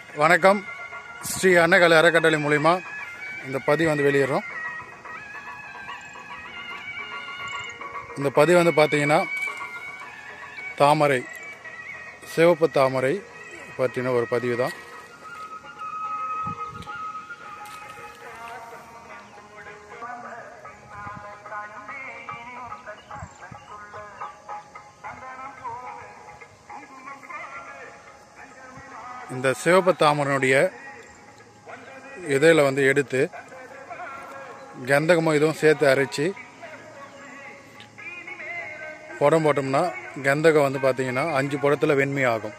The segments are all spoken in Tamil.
வணக்கம் ஸ்ரீ அன்னகலை அறக்கட்டளை மூலிமா இந்த பதிவு வந்து வெளியிடுறோம் இந்த பதிவு வந்து பார்த்தீங்கன்னா தாமரை சிவப்பு தாமரை பற்றின ஒரு பதிவு தான் இந்த சிவப்பு தாமரனுடைய இதையில் வந்து எடுத்து கந்தகமும் இதுவும் சேர்த்து அரைச்சி புடம் போட்டோம்னா கந்தகம் வந்து பார்த்தீங்கன்னா அஞ்சு புடத்தில் வெண்மை ஆகும்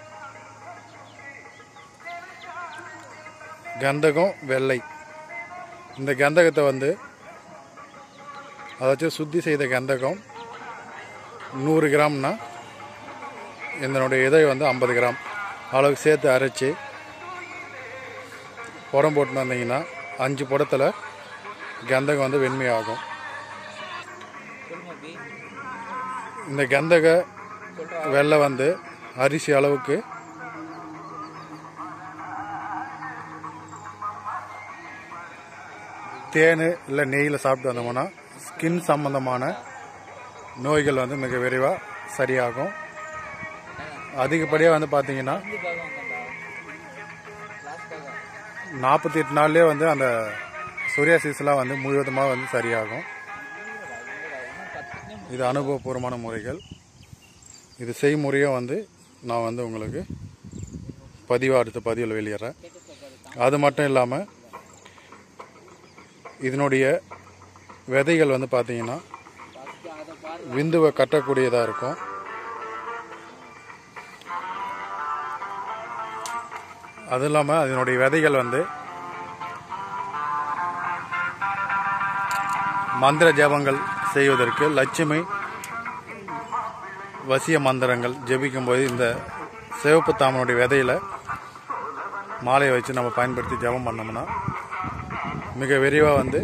கந்தகம் வெள்ளை இந்த கந்தகத்தை வந்து அதாச்சும் சுத்தி செய்த கந்தகம் நூறு கிராம்னா இதனுடைய இதை வந்து ஐம்பது கிராம் அளவுக்கு சேர்த்து அரைச்சி புடம் போட்டுன்னு வந்தீங்கன்னா அஞ்சு புடத்தில் கந்தகம் வந்து வெண்மையாகும் இந்த கந்தக வெள்ளை வந்து அரிசி அளவுக்கு தேன் இல்லை நெய்யில் சாப்பிட்டு வந்தோம்னா ஸ்கின் சம்பந்தமான நோய்கள் வந்து மிக விரைவாக சரியாகும் அதிகப்படியாக வந்து பார்த்தீங்கன்னா நாற்பத்தி எட்டு நாள்லேயே வந்து அந்த சொரியாசிஸ்லாம் வந்து முழுவதுமாக வந்து சரியாகும் இது அனுபவபூர்வமான முறைகள் இது செய்முறையும் வந்து நான் வந்து உங்களுக்கு பதிவாக அடுத்த பதிவில் வெளியிடுறேன் அது மட்டும் இல்லாமல் இதனுடைய விதைகள் வந்து பார்த்தீங்கன்னா விந்துவை கட்டக்கூடியதாக இருக்கும் அது இல்லாமல் அதனுடைய விதைகள் வந்து மந்திர ஜபங்கள் செய்வதற்கு லட்சுமி வசிய மந்திரங்கள் ஜெபிக்கும் போது இந்த சிவப்பு தாமனுடைய விதையில மாலையை வச்சு நம்ம பயன்படுத்தி ஜெபம் பண்ணோம்னா மிக விரைவாக வந்து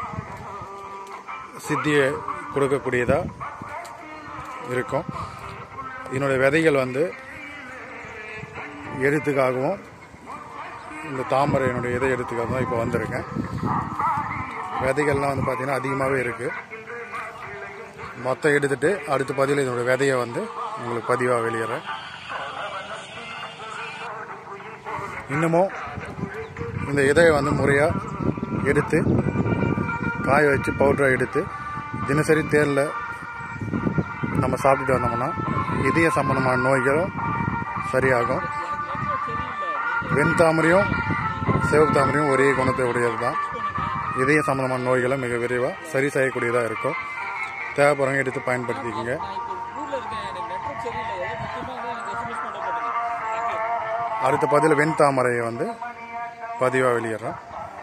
சித்தியை கொடுக்கக்கூடியதாக இருக்கும் இதனுடைய விதைகள் வந்து எழுத்துக்காகவும் இந்த தாமரையினுடைய இதை எடுத்துக்காக தான் இப்போ வந்திருக்கேன் விதைகள்லாம் வந்து பார்த்திங்கன்னா அதிகமாகவே இருக்குது மொத்தம் எடுத்துட்டு அடுத்த பதிவில் இதனுடைய விதையை வந்து உங்களுக்கு பதிவாக வெளியிடுறேன் இன்னமும் இந்த இதையை வந்து முறையாக எடுத்து காய வச்சு பவுடராக எடுத்து தினசரி தேரில் நம்ம சாப்பிட்டுட்டு வந்தோம்னா இதய சம்பந்தமான நோய்களும் சரியாகும் வெண் தாமரையும் சிவப்பு தாமரையும் ஒரே குணத்தை உடையது தான் இதய சம்பந்தமான நோய்களை மிக விரைவாக சரி செய்யக்கூடியதாக இருக்கும் தேவைப்படுறவங்க எடுத்து பயன்படுத்திக்கோங்க ஊர்ல இருக்கேன் எனக்கு நெட்வொர்க் சரியில்லை ஏதோ முக்கியமா இருந்தா எனக்கு எஸ்எம்எஸ் பண்ண போட்டுங்க அடுத்த பதிவில் வெண் தாமரையை வந்து பதிவாக வெளியிடுறேன்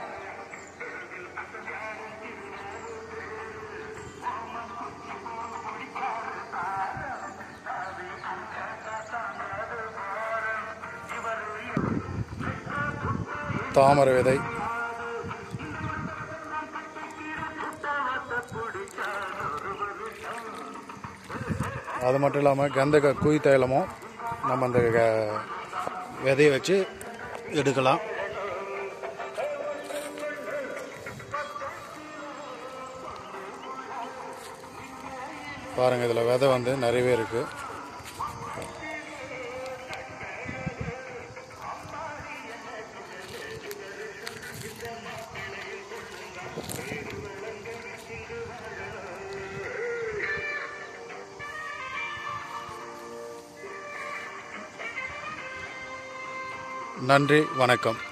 தாமரை விதை அது மட்டும் இல்லாமல் கந்தக குய் தைலமும் நம்ம அந்த க- விதையை வச்சு எடுக்கலாம் பாருங்க இதில் விதை வந்து நிறையவே இருக்கு நன்றி வணக்கம்